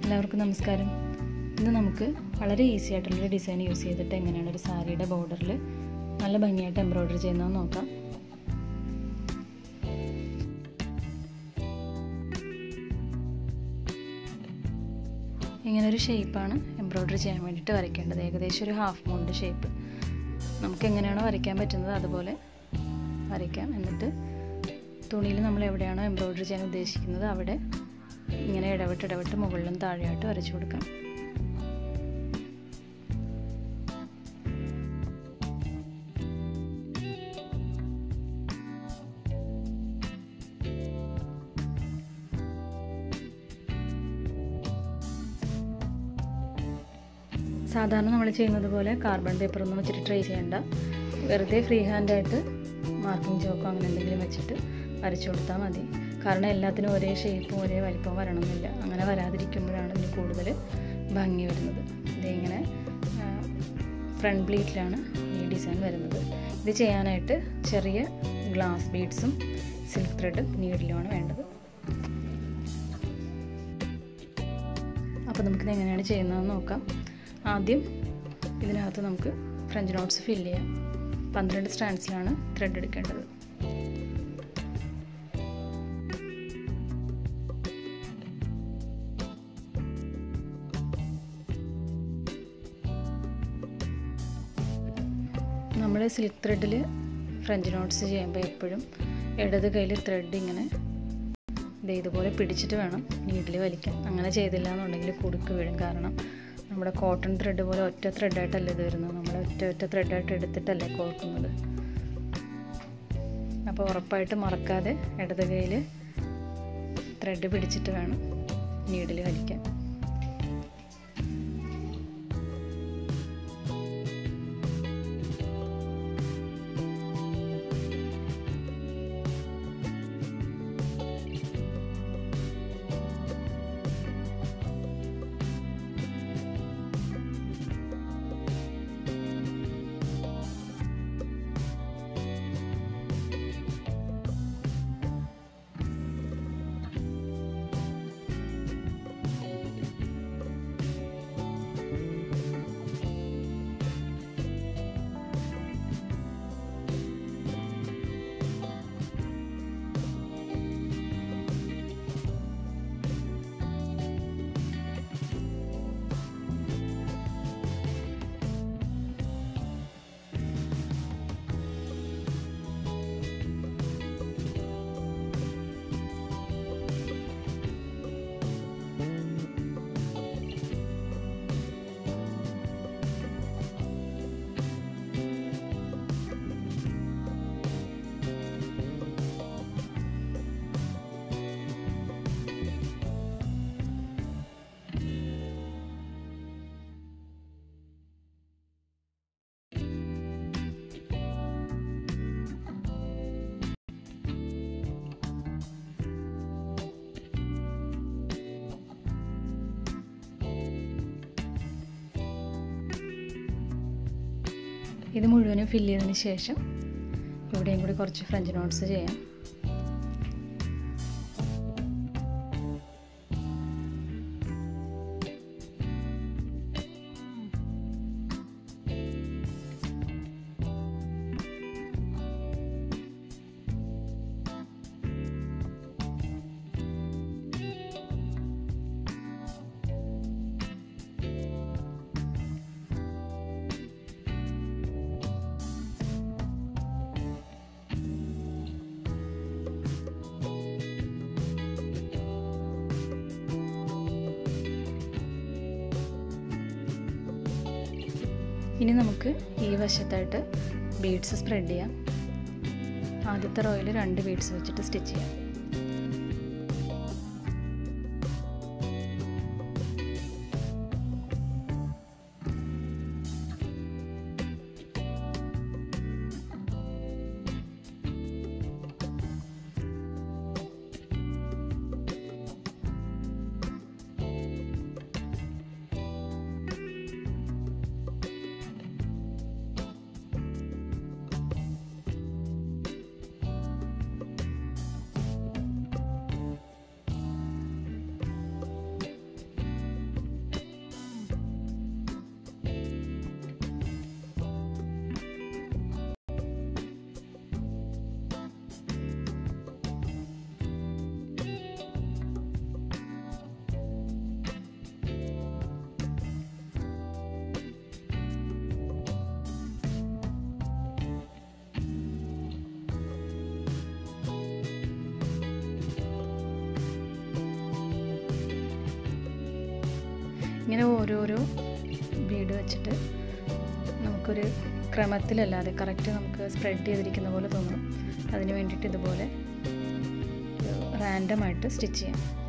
എല്ലാവർക്കും നമസ്കാരം ഇന്ന് നമുക്ക് വളരെ ഈസി ആയിട്ടുള്ളൊരു ഡിസൈൻ യൂസ് ചെയ്തിട്ട് എങ്ങനെയാണ് ഒരു സാരിയുടെ ബോർഡറിൽ നല്ല ഭംഗിയായിട്ട് എംബ്രോയ്ഡറി ചെയ്യുന്നതെന്ന് നോക്കാം ഇങ്ങനെ ഒരു ഷേപ്പാണ് എംബ്രോയ്ഡറി ചെയ്യാൻ വേണ്ടിയിട്ട് വരയ്ക്കേണ്ടത് ഏകദേശം ഒരു ഹാഫ് മൂണിൻ്റെ ഷേപ്പ് നമുക്ക് എങ്ങനെയാണോ വരയ്ക്കാൻ പറ്റുന്നത് അതുപോലെ വരയ്ക്കാം എന്നിട്ട് തുണിയിൽ നമ്മൾ എവിടെയാണോ എംബ്രോയ്ഡറി ചെയ്യാൻ ഉദ്ദേശിക്കുന്നത് അവിടെ ഇങ്ങനെ ഇടവിട്ട് ഇടവിട്ട് മുകളിലും താഴെയായിട്ട് വരച്ചു കൊടുക്കാം സാധാരണ നമ്മൾ ചെയ്യുന്നത് പോലെ കാർബൺ പേപ്പർ ഒന്നും വെച്ചിട്ട് ട്രൈ ചെയ്യേണ്ട വെറുതെ ഫ്രീ ഹാൻഡായിട്ട് മാർക്കിംഗ് ചോക്കോ അങ്ങനെ എന്തെങ്കിലും വെച്ചിട്ട് വരച്ചു കൊടുത്താൽ മതി കാരണം എല്ലാത്തിനും ഒരേ ഷേപ്പും ഒരേ വലിപ്പവും വരണമെന്നില്ല അങ്ങനെ വരാതിരിക്കുമ്പോഴാണ് ഇതിന് കൂടുതൽ ഭംഗി വരുന്നത് ഇതിങ്ങനെ ഫ്രണ്ട് ബ്ലീറ്റിലാണ് ഈ ഡിസൈൻ വരുന്നത് ഇത് ചെയ്യാനായിട്ട് ചെറിയ ഗ്ലാസ് ബീഡ്സും സിൽക്ക് ത്രെഡും നീഡിലുമാണ് വേണ്ടത് അപ്പോൾ നമുക്കിത് എങ്ങനെയാണ് ചെയ്യുന്നതെന്ന് നോക്കാം ആദ്യം ഇതിനകത്ത് നമുക്ക് ഫ്രഞ്ച് നോട്ട്സ് ഫില്ല് ചെയ്യാം പന്ത്രണ്ട് സ്റ്റാൻഡ്സിലാണ് ത്രെഡ് എടുക്കേണ്ടത് നമ്മൾ സിൽക്ക് ത്രെഡിൽ ഫ്രഞ്ച് നോട്ട്സ് ചെയ്യുമ്പോൾ എപ്പോഴും ഇടത് കയ്യിൽ ത്രെഡ് ഇങ്ങനെ ഇത് ഇതുപോലെ പിടിച്ചിട്ട് വേണം നീഡിൽ വലിക്കാൻ അങ്ങനെ ചെയ്തില്ല എന്നുണ്ടെങ്കിൽ കുടുക്ക് വീഴും കാരണം നമ്മുടെ കോട്ടൺ ത്രെഡ് പോലെ ഒറ്റ ത്രെഡായിട്ടല്ല ഇത് വരുന്നത് നമ്മൾ ഒറ്റ ഒറ്റ ത്രെഡായിട്ട് എടുത്തിട്ടല്ലേ കോർക്കുന്നത് അപ്പോൾ ഉറപ്പായിട്ട് മറക്കാതെ ഇടത് കയ്യിൽ ത്രെഡ് പിടിച്ചിട്ട് വേണം നീഡിൽ വലിക്കാൻ ഇത് മുഴുവനും ഫില്ല് ചെയ്തതിന് ശേഷം ഇവിടെയും കൂടി കുറച്ച് ഫ്രഞ്ച് നോട്ട്സ് ചെയ്യാം ഇനി നമുക്ക് ഈ വശത്തായിട്ട് ബീഡ്സ് സ്പ്രെഡ് ചെയ്യാം ആദ്യത്തെ റോയിൽ രണ്ട് ബീഡ്സ് വെച്ചിട്ട് സ്റ്റിച്ച് ചെയ്യാം ഇങ്ങനെ ഓരോരോ ബീഡ് വെച്ചിട്ട് നമുക്കൊരു ക്രമത്തിലല്ലാതെ കറക്റ്റ് നമുക്ക് സ്പ്രെഡ് ചെയ്തിരിക്കുന്ന പോലെ തോന്നും അതിന് വേണ്ടിയിട്ട് ഇതുപോലെ റാൻഡമായിട്ട് സ്റ്റിച്ച് ചെയ്യാം